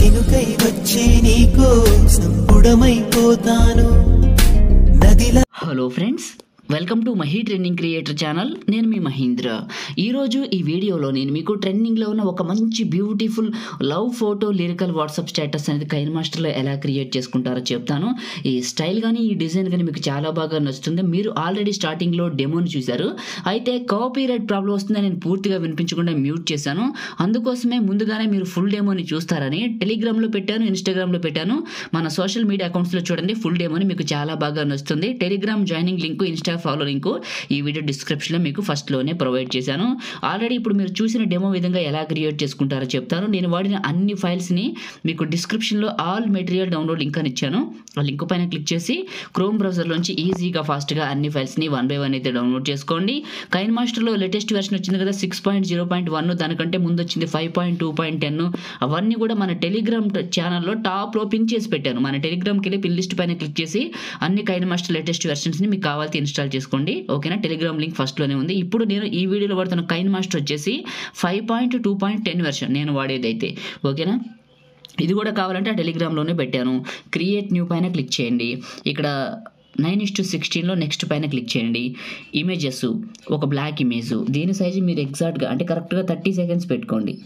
చినుకై వచ్చే నీకో సంపుడమైపోతాను నదిలా hello friends welcome to Mahi trending creator channel నేను మీ మహీంద్ర ఈరోజు ఈ వీడియోలో నేను మీకు ట్రెండింగ్లో ఉన్న ఒక మంచి beautiful love photo lyrical WhatsApp status అనేది కైన్ మాస్టర్లో ఎలా క్రియేట్ చేసుకుంటారో చెప్తాను ఈ స్టైల్ కానీ ఈ డిజైన్ కానీ మీకు చాలా బాగా నచ్చుతుంది మీరు ఆల్రెడీ స్టార్టింగ్లో డెమోని చూశారు అయితే కాపీరైట్ ప్రాబ్లం వస్తుందని నేను పూర్తిగా వినిపించకుండా మ్యూట్ చేశాను అందుకోసమే ముందుగానే మీరు ఫుల్ డెమోని చూస్తారని టెలిగ్రామ్లో పెట్టాను ఇన్స్టాగ్రామ్లో పెట్టాను మన సోషల్ మీడియా అకౌంట్స్లో చూడండి ఫుల్ డెమోని మీకు చాలా బాగా నచ్చుతుంది Telegram joining link Insta follow link ఈ వీడియో డిస్క్రిప్షన్లో మీకు ఫస్ట్లోనే ప్రొవైడ్ చేశాను ఆల్రెడీ ఇప్పుడు మీరు చూసిన డెమో విధంగా ఎలా క్రియేట్ చేసుకుంటారో చెప్తాను నేను వాడిన అన్ని ఫైల్స్ని మీకు డిస్క్రిప్షన్లో ఆల్ మెటీరియల్ డౌన్లోడ్ లింక్ అని ఇచ్చాను ఆ లింక్ పైన క్లిక్ చేసి క్రోమ్ బ్రౌజర్లోంచి ఈజీగా ఫాస్ట్గా అన్ని ఫైల్స్ని వన్ బై వన్ అయితే డౌన్లోడ్ చేసుకోండి కైన్ మాస్టర్లో లేటెస్ట్ వెర్షన్ వచ్చింది కదా six point zero point one దానికంటే ముందు వచ్చింది five point two point ten అవన్నీ కూడా మన టెలిగ్రామ్ ఛానల్లో టాప్లో పిన్ చేసి పెట్టాను మన టెలిగ్రామ్కి వెళ్ళి పిన్ లిస్ట్ పైన క్లిక్ చేసి అన్ని కైన్ మాస్టర్ లేటెస్ట్ వెర్షన్స్ని మీకు కావాల్సి ఇన్స్టాల్ చేసుకోండి ఓకేనా టెలిగ్రామ్ లింక్ ఫస్ట్లోనే ఉంది ఇప్పుడు నేను ఈ వీడియోలో వాడుతున్న కైన్ మాస్టర్ వచ్చేసి five point two point ten version నేను వాడేది అయితే ఓకేనా ఇది కూడా కావాలంటే ఆ టెలిగ్రామ్లోనే పెట్టాను క్రియేట్ న్యూ పైన క్లిక్ చేయండి ఇక్కడ నైన్ ఇస్ టు సిక్స్టీన్లో నెక్స్ట్ పైన క్లిక్ చేయండి ఇమేజెస్ ఒక బ్లాక్ ఇమేజ్ దీని సైజు మీరు ఎగ్జాక్ట్గా అంటే కరెక్ట్గా థర్టీ సెకండ్స్ పెట్టుకోండి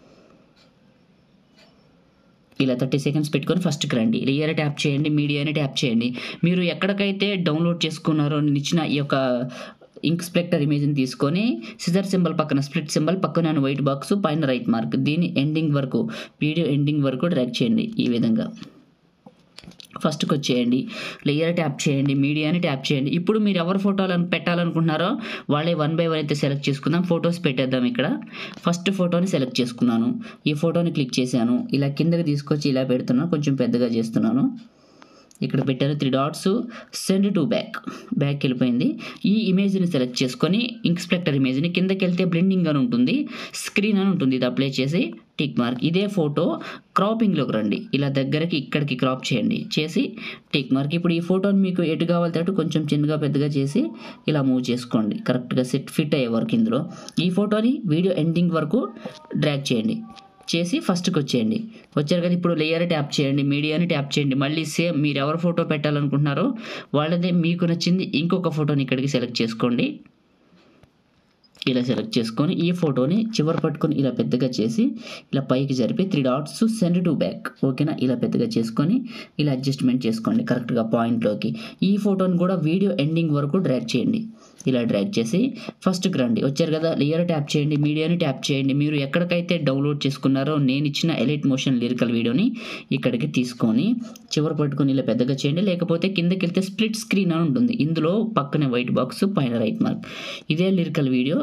ఇలా థర్టీ సెకండ్స్ పెట్టుకొని ఫస్ట్కి రండి లేయర్ ట్యాప్ చేయండి మీడియాని ట్యాప్ చేయండి మీరు ఎక్కడికైతే డౌన్లోడ్ చేసుకున్నారో నేను ఇచ్చిన ఈ యొక్క ఇంక్ స్ప్లెక్టర్ ఇమేజ్ని తీసుకొని సిజర్ సింబల్ పక్కన స్ప్లిట్ సింబల్ పక్కన వైట్ బాక్స్ పైన రైట్ మార్క్ దీని ఎండింగ్ వరకు వీడియో ఎండింగ్ వరకు డ్రాగ్ చేయండి ఈ విధంగా ఫస్ట్కి వచ్చేయండి లేయర్ ట్యాప్ చేయండి మీడియాని ట్యాప్ చేయండి ఇప్పుడు మీరు ఎవరు ఫోటోలు పెట్టాలనుకుంటున్నారో వాళ్ళే వన్ బై వన్ అయితే సెలెక్ట్ చేసుకుందాం ఫొటోస్ పెట్టేద్దాం ఇక్కడ ఫస్ట్ ఫోటోని సెలెక్ట్ చేసుకున్నాను ఈ ఫోటోని క్లిక్ చేశాను ఇలా కిందకి తీసుకొచ్చి ఇలా పెడుతున్నాను కొంచెం పెద్దగా చేస్తున్నాను ఇక్కడ పెట్టారు three dots send to back back వెళ్ళిపోయింది ఈ ఇమేజ్ని సెలెక్ట్ చేసుకొని ఇన్స్పెక్టర్ ఇమేజ్ని కిందకి వెళ్తే బ్లెండింగ్ అని ఉంటుంది స్క్రీన్ అని ఉంటుంది ఇది అప్లై చేసి టిక్ మార్క్ ఇదే ఫోటో క్రాపింగ్లోకి రండి ఇలా దగ్గరకి ఇక్కడికి క్రాప్ చేయండి చేసి టిక్ మార్క్ ఇప్పుడు ఈ ఫోటోని మీకు ఎటు కావాలి అటు కొంచెం చిన్నగా పెద్దగా చేసి ఇలా మూవ్ చేసుకోండి కరెక్ట్గా సెట్ ఫిట్ అయ్యే వరకు ఇందులో ఈ ఫోటోని వీడియో ఎండింగ్ వరకు డ్రాగ్ చేయండి చేసి ఫస్ట్కి వచ్చేయండి వచ్చారు కదా ఇప్పుడు లేయర్ ట్యాప్ చేయండి మీడియాని ట్యాప్ చేయండి మళ్ళీ సేమ్ మీరు ఎవరు ఫోటో పెట్టాలనుకుంటున్నారో వాళ్ళదే మీకు నచ్చింది ఇంకొక ఫోటోని ఇక్కడికి సెలెక్ట్ చేసుకోండి ఇలా సెలెక్ట్ చేసుకొని ఈ ఫోటోని చివరి పట్టుకొని ఇలా పెద్దగా చేసి ఇలా పైకి జరిపి three dots send to back ఓకేనా ఇలా పెద్దగా చేసుకొని ఇలా అడ్జస్ట్మెంట్ చేసుకోండి కరెక్ట్గా పాయింట్లోకి ఈ ఫోటోని కూడా వీడియో ఎండింగ్ వరకు డ్రాగ్ చేయండి ఇలా డ్రాగ్ చేసి ఫస్ట్కి రండి వచ్చారు కదా లేయర్ ట్యాప్ చేయండి మీడియాని ట్యాప్ చేయండి మీరు ఎక్కడికైతే డౌన్లోడ్ చేసుకున్నారో నేను ఇచ్చిన ఎలైట్ మోషన్ లిరికల్ వీడియోని ఇక్కడికి తీసుకొని చివరి పట్టుకొని ఇలా పెద్దగా చేయండి లేకపోతే కిందకి వెళ్తే స్ప్లిట్ స్క్రీన్ అని ఉంటుంది ఇందులో పక్కనే వైట్ బాక్స్ పైన రైట్ మార్క్ ఇదే లిరికల్ వీడియో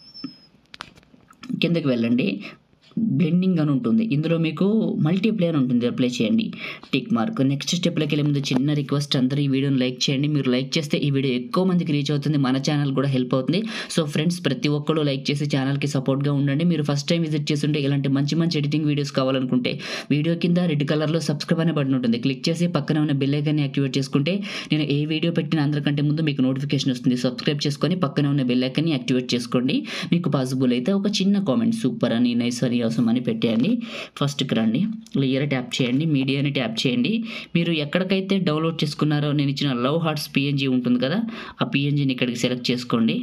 కిందకి వెళ్ళండి బ్లెండింగ్ అని ఉంటుంది ఇందులో మీకు మల్టీప్లేయర్ ఉంటుంది అప్లై చేయండి టిక్ మార్క్ నెక్స్ట్ స్టెప్లోకి వెళ్ళే ముందు చిన్న రిక్వెస్ట్ అందరూ ఈ వీడియోని లైక్ చేయండి మీరు లైక్ చేస్తే ఈ వీడియో ఎక్కువ మందికి రీచ్ అవుతుంది మన ఛానల్ కూడా హెల్ప్ అవుతుంది సో ఫ్రెండ్స్ ప్రతి ఒక్కరు లైక్ చేసి ఛానల్కి సపోర్ట్గా ఉండండి మీరు ఫస్ట్ టైం విజిట్ చేస్తుంటే ఇలాంటి మంచి మంచి ఎడిటింగ్ వీడియోస్ కావాలనుకుంటే వీడియో కింద రెడ్ కలర్లో సబ్స్క్రైబ్ అనే బటన్ ఉంటుంది క్లిక్ చేసి పక్కన ఉన్న బెల్ ఐకాన్ని యాక్టివేట్ చేసుకుంటే నేను ఏ వీడియో పెట్టిన అందరికంటే ముందు మీకు నోటిఫికేషన్ వస్తుంది సబ్స్క్రైబ్ చేసుకొని పక్కన ఉన్న బెల్ ఐకాన్ని యాక్టివేట్ చేసుకోండి మీకు పాసిబుల్ అయితే ఒక చిన్న కామెంట్ సూపర్ అని నైస్ అని అవసరం అని పెట్టేయండి ఫస్ట్కి రండి లేయర్ ట్యాప్ చేయండి మీడియాని ట్యాప్ చేయండి మీరు ఎక్కడికైతే డౌన్లోడ్ చేసుకున్నారో నేను ఇచ్చిన లవ్ హార్ట్స్ పిఎన్జీ ఉంటుంది కదా ఆ పిఎన్జీని ఇక్కడికి సెలెక్ట్ చేసుకోండి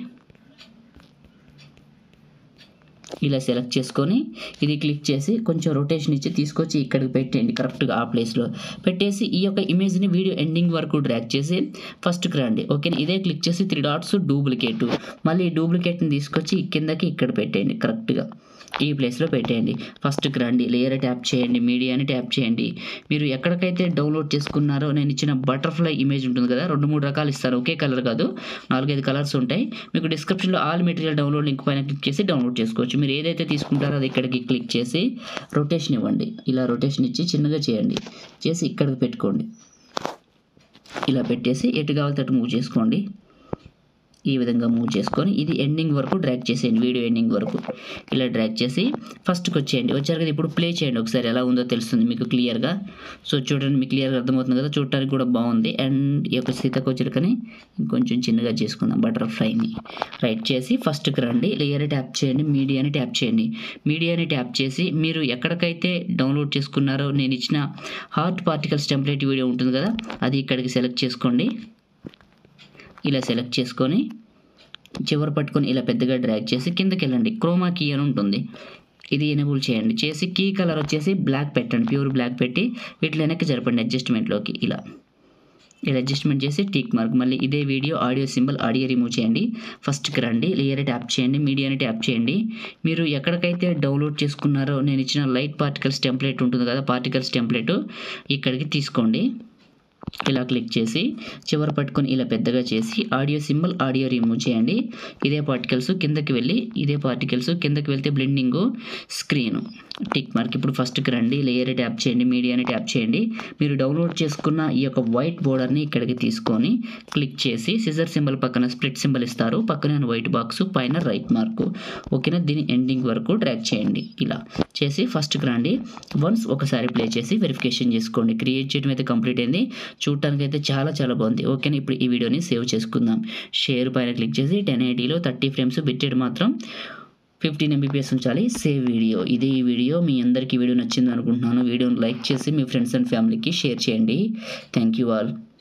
ఇలా సెలెక్ట్ చేసుకొని ఇది క్లిక్ చేసి కొంచెం రొటేషన్ ఇచ్చి తీసుకొచ్చి ఇక్కడికి పెట్టేయండి కరెక్ట్గా ఆ ప్లేస్లో పెట్టేసి ఈ యొక్క ఇమేజ్ని వీడియో ఎండింగ్ వరకు డ్రాక్ చేసి ఫస్ట్కి రండి ఓకేనా ఇదే క్లిక్ చేసి త్రీ డాట్స్ డూప్లికేట్ మళ్ళీ ఈ డూప్లికేట్ని తీసుకొచ్చి కిందకి ఇక్కడ పెట్టేయండి కరెక్ట్గా ఈ ప్లేస్లో పెట్టేయండి ఫస్ట్కి రండి లేయర్ ట్యాప్ చేయండి మీడియాని ట్యాప్ చేయండి మీరు ఎక్కడికైతే డౌన్లోడ్ చేసుకున్నారో నేను ఇచ్చిన బటర్ఫ్లై ఇమేజ్ ఉంటుంది కదా రెండు మూడు రకాలు ఇస్తారు ఒకే కలర్ కాదు నాలుగైదు కలర్స్ ఉంటాయి మీకు డిస్క్రిప్షన్లో ఆల్ మెటీరియల్ డౌన్లోడ్ లింక్ పైన క్లిక్ చేసి డౌన్లోడ్ చేసుకోవచ్చు మీరు ఏదైతే తీసుకుంటారో అది ఇక్కడికి క్లిక్ చేసి రొటేషన్ ఇవ్వండి ఇలా రొటేషన్ ఇచ్చి చిన్నగా చేయండి చేసి ఇక్కడికి పెట్టుకోండి ఇలా పెట్టేసి ఎటు కావాలి అటు మూవ్ చేసుకోండి ఈ విధంగా మూవ్ చేసుకొని ఇది ఎండింగ్ వరకు డ్రాగ్ చేసేయండి వీడియో ఎండింగ్ వరకు ఇలా డ్రాగ్ చేసి ఫస్ట్కి వచ్చేయండి వచ్చారు కదా ఇప్పుడు ప్లే చేయండి ఒకసారి ఎలా ఉందో తెలుస్తుంది మీకు క్లియర్గా సో చూడండి మీకు క్లియర్గా అర్థమవుతుంది కదా చూడటానికి కూడా బాగుంది అండ్ ఈ యొక్క సీతకోచిలుకని ఇంకొంచెం చిన్నగా చేసుకుందాం బటర్ఫ్లైని రైట్ చేసి ఫస్ట్కి రండి లేయర్ ట్యాప్ చేయండి మీడియాని ట్యాప్ చేయండి మీడియాని ట్యాప్ చేసి మీరు ఎక్కడికైతే డౌన్లోడ్ చేసుకున్నారో నేను ఇచ్చిన హార్ట్ పార్టికల్స్ టెంప్లెట్ వీడియో ఉంటుంది కదా అది ఇక్కడికి సెలెక్ట్ చేసుకోండి ఇలా సెలెక్ట్ చేసుకొని చివరి పట్టుకొని ఇలా పెద్దగా డ్రాగ్ చేసి కిందకి వెళ్ళండి క్రోమా కీ అని ఉంటుంది ఇది ఎనేబుల్ చేయండి చేసి కీ కలర్ వచ్చేసి బ్లాక్ పెట్టండి ప్యూర్ బ్లాక్ పెట్టి వీటిలో వెనక్కి జరపండి అడ్జస్ట్మెంట్లోకి ఇలా ఇలా అడ్జస్ట్మెంట్ చేసి టిక్ మార్క్ మళ్ళీ ఇదే video audio symbol audio remove చేయండి ఫస్ట్కి రండి లేయర్ ట్యాప్ చేయండి మీడియాని ట్యాప్ చేయండి మీరు ఎక్కడికైతే డౌన్లోడ్ చేసుకున్నారో నేను ఇచ్చిన లైట్ పార్టికల్స్ టెంప్లెట్ ఉంటుంది కదా పార్టికల్స్ టెంప్లెట్ ఇక్కడికి తీసుకోండి ఇలా క్లిక్ చేసి చివరి పట్టుకొని ఇలా పెద్దగా చేసి ఆడియో సింబల్ ఆడియో రిమూవ్ చేయండి ఇదే పార్టికల్స్ కిందకి వెళ్ళి ఇదే పార్టికల్స్ కిందకి వెళ్తే బ్లెండింగ్ స్క్రీన్ టిక్ మార్క్ ఇప్పుడు ఫస్ట్కి రండి లేయర్ ట్యాప్ చేయండి మీడియాని ట్యాప్ చేయండి మీరు డౌన్లోడ్ చేసుకున్న ఈ యొక్క వైట్ బోర్డర్ని ఇక్కడికి తీసుకొని క్లిక్ చేసి సిజర్ సింబల్ పక్కన స్ప్లిట్ సింబల్ ఇస్తారు పక్కన వైట్ బాక్స్ పైన రైట్ మార్క్ ఓకేనా దీని ఎండింగ్ వరకు డ్రాగ్ చేయండి ఇలా చేసి ఫస్ట్కి రండి వన్స్ ఒకసారి ప్లే చేసి వెరిఫికేషన్ చేసుకోండి క్రియేట్ చేయడం అయితే కంప్లీట్ అయింది చూడటానికి అయితే చాలా చాలా బాగుంది ఓకేనా ఇప్పుడు ఈ వీడియోని సేవ్ చేసుకుందాం షేర్ పైన క్లిక్ చేసి టెన్ ఎయిటీలో థర్టీ ఫ్రేమ్స్ బిట్టెడ్ మాత్రం ఫిఫ్టీన్ ఎంబీపీఎస్ ఉంచాలి సేవ్ వీడియో ఇదే ఈ వీడియో మీ అందరికీ వీడియో నచ్చింది అనుకుంటున్నాను వీడియోని లైక్ చేసి మీ ఫ్రెండ్స్ అండ్ ఫ్యామిలీకి షేర్ చేయండి థ్యాంక్ యూ ఆల్